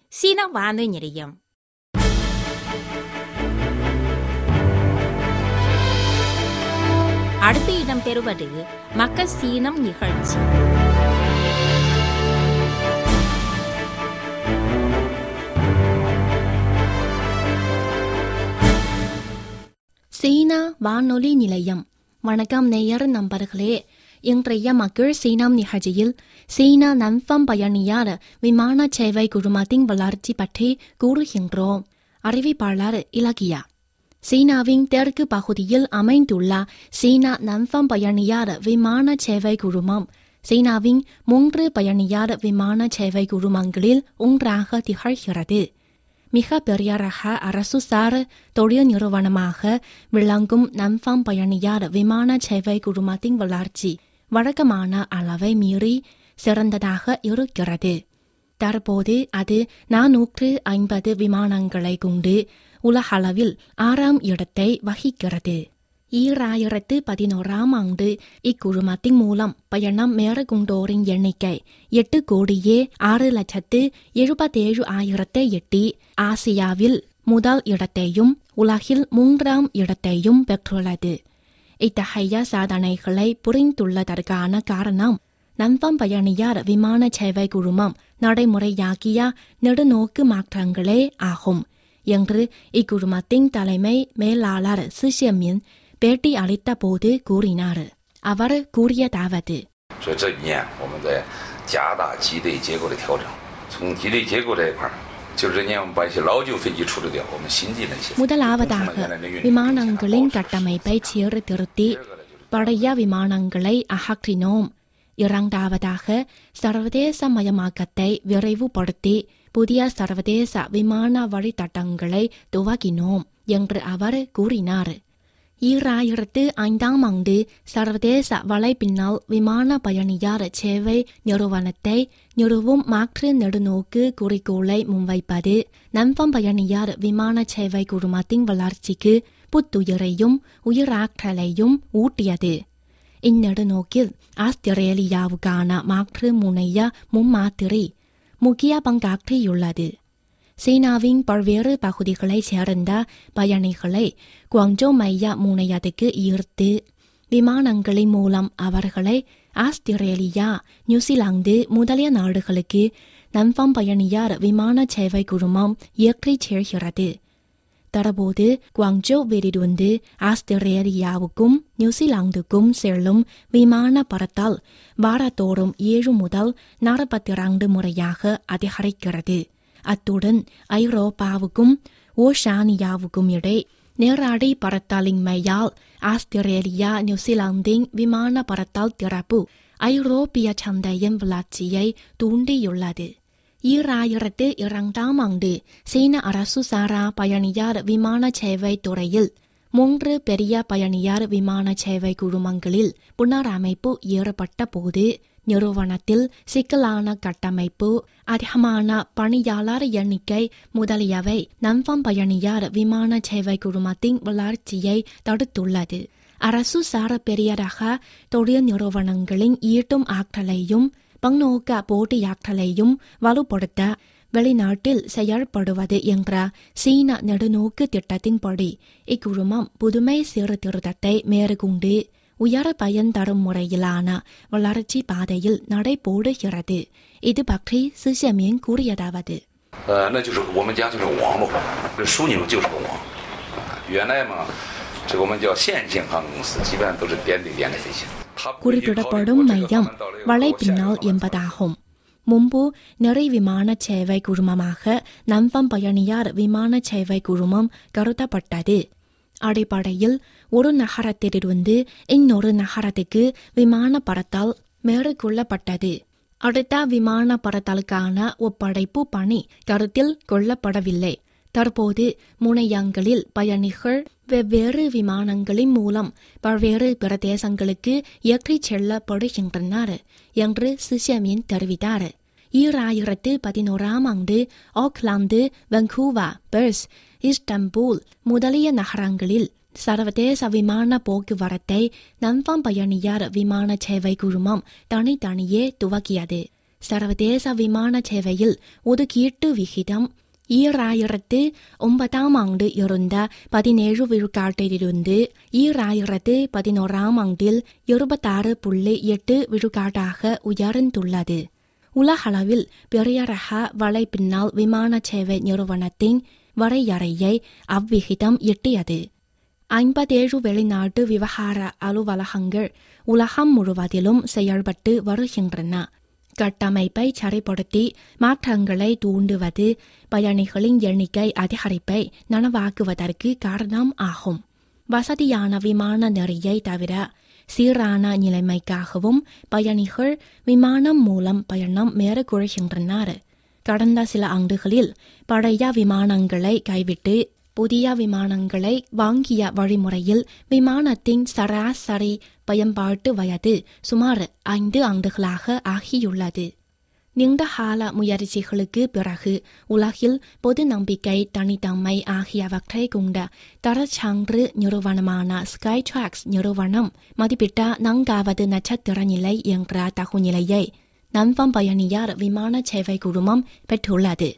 சீன வானொலி நிலையம் அடுத்து இடம்பெறுவது மக்கள் சீனம் நிகழ்ச்சி சீனா வானொலி நிலையம் வணக்கம் நேயர் நண்பர்களே இன்றைய மக்கள் சீனாம் நிகழ்ச்சியில் சீனா நன்ஃபம் பயணியார் விமான சேவை குழுமத்தின் வளர்ச்சி பற்றி கூறுகின்றோம் அறிவிப்பாளர் இலக்கியா சீனாவின் தெற்கு பகுதியில் அமைந்துள்ள சீனா நன்ஃபம் பயணியார் விமான சேவை குழுமம் சீனாவின் மூன்று பயணியார் விமான சேவை குழுமங்களில் ஒன்றாக திகழ்கிறது மிக பெரிய ரக அரசு சார் தொழில் நிறுவனமாக விளங்கும் நன்ஃபாம் பயணியார் விமான சேவை குழுமத்தின் வளர்ச்சி வழக்கமான அளவை மீறி சிறந்ததாக இருக்கிறது தற்போது அது நாநூற்று ஐம்பது விமானங்களை கொண்டு உலகளவில் ஆறாம் இடத்தை வகிக்கிறது ஈராயிரத்து பதினோராம் ஆண்டு இக்குழுமத்தின் மூலம் பயணம் மேற்கொண்டோரின் எண்ணிக்கை எட்டு கோடியே ஆறு லட்சத்து எழுபத்தேழு ஆயிரத்தை எட்டி ஆசியாவில் முதல் இடத்தையும் உலகில் மூன்றாம் இடத்தையும் பெற்றுள்ளது இத்தகைய சாதனைகளை புரிந்துள்ளதற்கான காரணம் நம்பம் பயணியார் விமான சேவை குழுமம் நடைமுறையாக்கிய நெடுநோக்கு மாற்றங்களே ஆகும் என்று இக்குழுமத்தின் தலைமை மேலாளர் சிஷியமின் பேட்டி அளித்த போது கூறினார் அவர் கூறியதாவது 所以这一年我们在加大机队结构的调整。从机队结构这一块儿，就是这年我们把一些老旧飞机处理掉，我们新进了一些。 முதலாவதாக விமானங்களின் கட்டமைப்பை சீர்திருத்தி பழைய விமானங்களை அகற்றினோம் இரண்டாவதாக சர்வதேச மயமாக்கத்தை விரைவுபடுத்தி புதிய சர்வதேச விமான வழித்தடங்களை துவக்கினோம் என்று அவர் கூறினார் ஈராயிரத்து ஐந்தாம் ஆண்டு சர்வதேச வலைப்பின்னல் விமான பயணியார் சேவை நிறுவனத்தை நிறுவும் மாற்று நெடுநோக்கு குறிக்கோளை முன்வைப்பது நம்பம் பயணியார் விமான சேவை குழுமத்தின் வளர்ச்சிக்கு புத்துயிரையும் உயிராற்றலையும் ஊட்டியது இந்நெடுநோக்கில் ஆஸ்திரேலியாவுக்கான மாற்று முனைய முன்மாதிரி முக்கிய பங்காற்றியுள்ளது சீனாவின் பல்வேறு பகுதிகளைச் சேர்ந்த பயணிகளை குவாங்ஜோ மைய முனையத்துக்கு ஈர்த்து விமானங்களின் மூலம் அவர்களை ஆஸ்திரேலியா நியூசிலாந்து முதலிய நாடுகளுக்கு நம்பம் பயணியார் விமான சேவை குழுமம் இயற்றிச் செல்கிறது தற்போது குவாங்ஜோ வெளியிருந்து ஆஸ்திரேலியாவுக்கும் நியூசிலாந்துக்கும் செல்லும் விமான பறத்தால் வாரத்தோறும் ஏழு முதல் நாற்பத்தி இரண்டு முறையாக அதிகரிக்கிறது அத்துடன் ஐரோப்பாவுக்கும் ஓஷானியாவுக்கும் இடை நேரடி பறத்தலின்மையால் ஆஸ்திரேலியா நியூசிலாந்தின் விமான பறத்தல் திறப்பு ஐரோப்பிய சந்தையின் வளர்ச்சியை தூண்டியுள்ளது ஈராயிரத்து இரண்டாம் ஆண்டு சீன அரசு சாரா பயணியார் விமான சேவை துறையில் மூன்று பெரிய பயணியார் விமான சேவை குழுமங்களில் புனரமைப்பு ஏற்பட்ட போது நிறுவனத்தில் சிக்கலான கட்டமைப்பு அதிகமான பணியாளர் எண்ணிக்கை முதலியவை நம்பம் பயணியார் விமான சேவை குழுமத்தின் வளர்ச்சியை தடுத்துள்ளது அரசு சார பெரிய ரக தொழில் நிறுவனங்களின் ஈட்டும் ஆற்றலையும் பன்னோக்க போட்டியாற்றலையும் வலுப்படுத்த வெளிநாட்டில் செயல்படுவது என்ற சீன நெடுநோக்கு திட்டத்தின்படி இக்குழுமம் புதுமை சீர்திருத்தத்தை மேற்கொண்டு உயர பயன் தரும் முறையிலான வளர்ச்சி பாதையில் நடைபோடுகிறது இது பற்றி சிஷமியன் கூறியதாவது 呃，那就是我们讲就是网络，这枢纽就是个网。啊原来嘛，这个我们叫线性航空公司，基本上都是点对点的飞行。它不会去考虑 குறிப்பிடப்படும் 我这个 மையம் 航班到了一个 வலைப்பின்னல் 高线 என்பதாகும் முன்பு நிறை விமான சேவை குழுமமாக நம்பம் பயணியார் விமான சேவை குழுமம் கருதப்பட்டது அடிப்படையில் ஒரு நகரத்திலிருந்து இன்னொரு நகரத்துக்கு விமான பறத்தல் மேற்கொள்ளப்பட்டது அடுத்த விமான பறத்தலுக்கான ஒப்படைப்பு பணி கருத்தில் கொள்ளப்படவில்லை தற்போது முனையங்களில் பயணிகள் வெவ்வேறு விமானங்களின் மூலம் பல்வேறு பிரதேசங்களுக்கு ஏற்றிச் செல்லப்படுகின்றனர் என்று சிஷமின் தெரிவித்தார் ஈராயிரத்து பதினோராம் ஆண்டு ஆக்லாந்து வெங்கூவா பெர்ஸ் இஸ்டம்பூல் முதலிய நகரங்களில் சர்வதேச விமான போக்குவரத்தை நம்பம் பயணியார் விமான சேவை குழுமம் தனித்தனியே துவக்கியது சர்வதேச விமான சேவையில் ஒதுக்கீட்டு விகிதம் ஈராயிரத்து ஒன்பதாம் ஆண்டு இருந்த பதினேழு விழுக்காட்டிலிருந்து ஈராயிரத்து பதினோராம் ஆண்டில் இருபத்தாறு புள்ளி எட்டு விழுக்காட்டாக உயர்ந்துள்ளது உலகளவில் பெரிய ரக வலைப்பின்னல் விமான சேவை நிறுவனத்தின் வரையறையை அவ்விகிதம் எட்டியது ஐம்பத்தேழு வெளிநாட்டு விவகார அலுவலகங்கள் உலகம் முழுவதிலும் செயல்பட்டு வருகின்றன கட்டமைப்பை சரிப்படுத்தி மாற்றங்களை தூண்டுவது பயணிகளின் எண்ணிக்கை அதிகரிப்பை நனவாக்குவதற்கு காரணம் ஆகும் வசதியான விமான நெறியை தவிர சீரான நிலைமைக்காகவும் பயணிகள் விமானம் மூலம் பயணம் மேற்கொள்கின்றனர் கடந்த சில ஆண்டுகளில் பழைய விமானங்களை கைவிட்டு புதிய விமானங்களை வாங்கிய வழிமுறையில் விமானத்தின் சராசரி பயன்பாட்டு வயது சுமார் ஐந்து ஆண்டுகளாக ஆகியுள்ளது நீண்டகால முயற்சிகளுக்கு பிறகு உலகில் பொது நம்பிக்கை தனித்தன்மை ஆகியவற்றை கொண்ட தரச்சான்று நிறுவனமான ஸ்கை ட்ராக்ஸ் நிறுவனம் மதிப்பிட்ட நான்காவது நட்சத்திர நிலை என்ற தகுநிலையை நன்வம் பயணியார் விமான சேவை குழுமம் பெற்றுள்ளது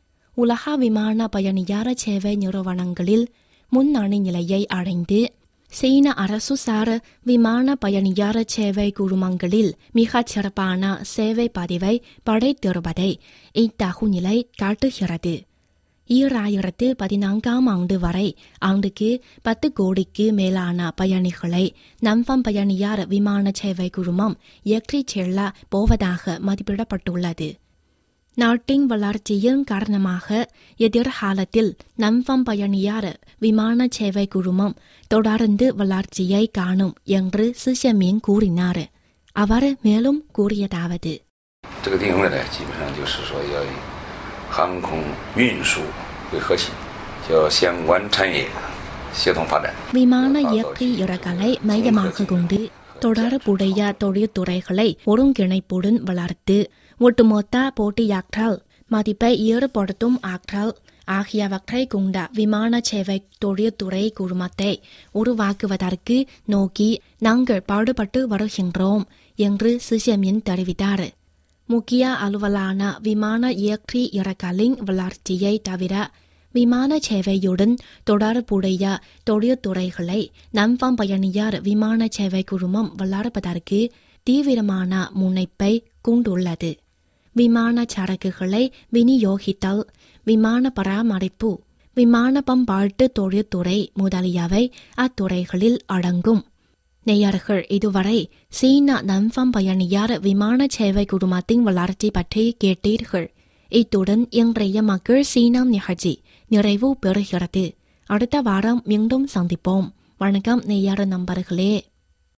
உலக விமான பயணியார் சேவை நிறுவனங்களில் முன்னணி நிலையை அடைந்து சீன அரசு சார் விமான பயணியார் சேவை குழுமங்களில் மிகச் சிறப்பான சேவை பதிவை படைத்திருப்பதை இத்தகுநிலை காட்டுகிறது ஈராயிரத்து பதினான்காம் ஆண்டு வரை ஆண்டுக்கு பத்து கோடிக்கு மேலான பயணிகளை நம்பம் பயணியார் விமான சேவை குழுமம் ஏற்றிச் செல்ல போவதாக மதிப்பிடப்பட்டுள்ளது நாட்டின் வளர்ச்சியின் காரணமாக எதிர்காலத்தில் நம்பம் பயணியார் விமான சேவை குழுமம் தொடர்ந்து வளர்ச்சியை காணும் என்று சிஷமின் கூறினார் அவர் மேலும் கூறியதாவது 这个定位呢，基本上就是说要以航空运输为核心，叫相关产业协同发展。 விமான இயற்கை இறக்கலை மையமாக கொண்டு தொடர்புடைய தொழில்துறைகளை ஒருங்கிணைப்புடன் வளர்த்து ஒட்டுமொத்த போட்டியாற்றல் மதிப்பை ஏற்படுத்தும் ஆற்றல் ஆகியவற்றை கொண்ட விமான சேவை தொழில்துறை குழுமத்தை உருவாக்குவதற்கு நோக்கி நாங்கள் பாடுபட்டு வருகின்றோம் என்று சிஷமின் தெரிவித்தார் முக்கிய அலுவலான விமான இயற்றி இறக்கலின் வளர்ச்சியை தவிர விமான சேவையுடன் தொடர்புடைய தொழில்துறைகளை நம்பம் பயணியார் விமான சேவை குழுமம் வளர்ப்பதற்கு தீவிரமான முனைப்பை கொண்டுள்ளது விமான சரக்குகளை விநியோகித்தல் விமான பராமரிப்பு விமான பம்பாட்டு தொழில்துறை முதலியவை அத்துறைகளில் அடங்கும் நேயர்கள் இதுவரை சீன நம்பம் பயணியார் விமான சேவை குழுமத்தின் வளர்ச்சி பற்றி கேட்டீர்கள் இத்துடன் இன்றைய மக்கள் சீனம் நிகழ்ச்சி நிறைவு பெறுகிறது அடுத்த வாரம் மீண்டும் சந்திப்போம் வணக்கம் நேயர் நண்பர்களே